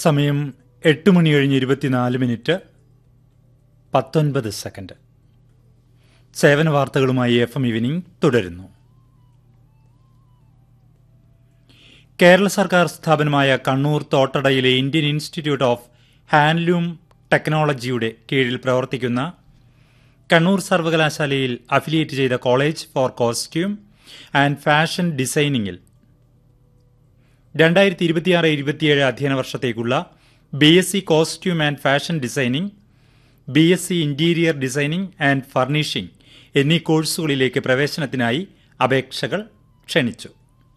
സമയം എട്ട് മണി കഴിഞ്ഞ് ഇരുപത്തിനാല് മിനിറ്റ് പത്തൊൻപത് സെക്കൻഡ് സേവന വാർത്തകളുമായി എഫ് എം ഈവനിംഗ് തുടരുന്നു കേരള സർക്കാർ സ്ഥാപനമായ കണ്ണൂർ തോട്ടടയിലെ ഇന്ത്യൻ ഇൻസ്റ്റിറ്റ്യൂട്ട് ഓഫ് ഹാൻഡ്ലൂം ടെക്നോളജിയുടെ കീഴിൽ പ്രവർത്തിക്കുന്ന കണ്ണൂർ സർവകലാശാലയിൽ അഫിലിയേറ്റ് ചെയ്ത college for costume and fashion ഡിസൈനിങ്ങിൽ രണ്ടായിരത്തി ഇരുപത്തിയാറ് ഇരുപത്തിയേഴ് അധ്യയന വർഷത്തേക്കുള്ള B S C costume and fashion designing B S C interior designing and furnishing എന്നീ കോഴ്സുകളിലേക്ക് പ്രവേശനത്തിനായി അപേക്ഷകൾ ക്ഷണിച്ചു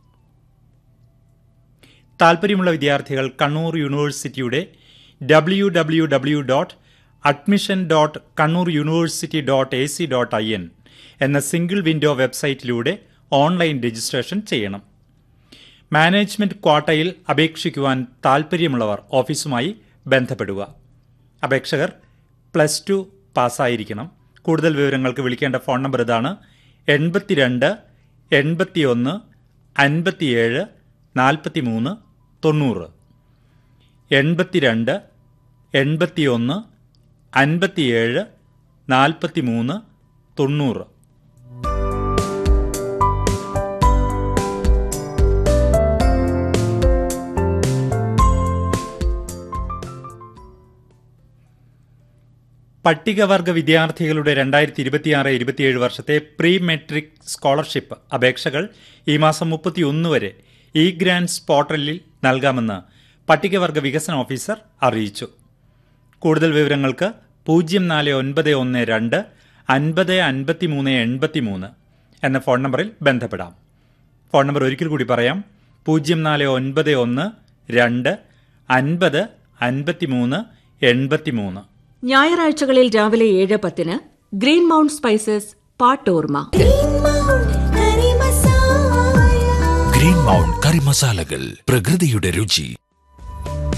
താൽപ്പര്യമുള്ള വിദ്യാർത്ഥികൾ കണ്ണൂർ യൂണിവേഴ്സിറ്റിയുടെ W W W dot admission dot Kannur university dot A C dot I N എന്ന സിംഗിൾ വിൻഡോ വെബ്സൈറ്റിലൂടെ ഓൺലൈൻ രജിസ്ട്രേഷൻ ചെയ്യണം മാനേജ്മെന്റ് ക്വാട്ടയിൽ അപേക്ഷിക്കുവാൻ താൽപ്പര്യമുള്ളവർ ഓഫീസുമായി ബന്ധപ്പെടുക അപേക്ഷകർ പ്ലസ് ടു പാസ്സായിരിക്കണം കൂടുതൽ വിവരങ്ങൾക്ക് വിളിക്കേണ്ട ഫോൺ നമ്പർ ഇതാണ് എൺപത്തിരണ്ട് എൺപത്തിയൊന്ന് അൻപത്തിയേഴ് നാൽപ്പത്തിമൂന്ന് തൊണ്ണൂറ് എൺപത്തിരണ്ട് എൺപത്തിയൊന്ന് അൻപത്തിയേഴ് നാൽപ്പത്തിമൂന്ന് തൊണ്ണൂറ് പട്ടികവർഗ വിദ്യാർത്ഥികളുടെ രണ്ടായിരത്തി ഇരുപത്തിയാറ് ഇരുപത്തിയേഴ് വർഷത്തെ പ്രീ മെട്രിക് സ്കോളർഷിപ്പ് അപേക്ഷകൾ ഈ മാസം മുപ്പത്തിയൊന്ന് വരെ ഇ ഗ്രാൻഡ്സ് പോർട്ടലിൽ നൽകാമെന്ന് പട്ടികവർഗ വികസന ഓഫീസർ അറിയിച്ചു കൂടുതൽ വിവരങ്ങൾക്ക് പൂജ്യം നാല് ഒൻപത് ഒന്ന് രണ്ട് അൻപത് അൻപത്തിമൂന്ന് എൺപത്തിമൂന്ന് എന്ന ഫോൺ നമ്പറിൽ ബന്ധപ്പെടാം ഫോൺ നമ്പർ ഒരിക്കൽ കൂടി പറയാം പൂജ്യം നാല് ഒൻപത് ഒന്ന് രണ്ട് അൻപത് അൻപത്തിമൂന്ന് എൺപത്തിമൂന്ന് ഞായറാഴ്ചകളിൽ രാവിലെ ഏഴ് പത്തിന് ഗ്രീൻ മൗണ്ട് സ്പൈസസ് പാട്ടോർമ ഗ്രീൻ മൗണ്ട് കറി മസാലകൾ പ്രകൃതിയുടെ രുചി